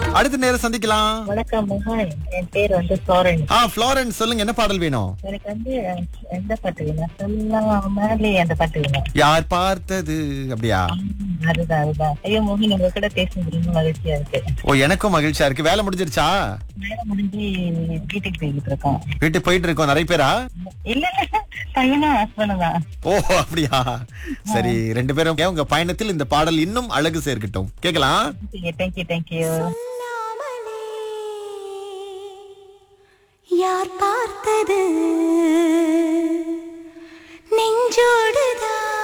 அடுத்த நேரம் சந்திக்கலாம் வணக்கம் மோகன் என் பேர் வந்து சோரன் ஆ ஃப்ளாரன்ஸ் சொல்லுங்க என்ன பாடல் வேணும் எனக்கு வந்து அஹ், எந்த பாட்டு வேணும் சொல்லாமலே அந்த பாட்டு வேணும் யார் பார்த்தது அப்படியா ம், அதுதான் அதுதான் ஐயோ மோகன் உங்க கூட பேசுறது ரொம்ப மகிழ்ச்சியா இருக்கு ஓ எனக்கும் மகிழ்ச்சியா இருக்கு வேலை முடிஞ்சிருச்சா நேரம் முடிஞ்சு வீட்டுக்கு போய்கிட்டு இருக்கோம் வீட்டுக்கு போயிட்டு இருக்கோம் நிறைய பேரா இல்ல இல்ல பையனா ஹஸ்பண்ட் தான் ஓ அப்படியா சரி ரெண்டு பேரும் உங்க பயணத்தில் இந்த பாடல் இன்னும் அழகு சேர்க்கட்டும் கேக்கலாம் தேங்க்யூ தேங்க்யூ சொல்லாமலே யார் பார்த்தது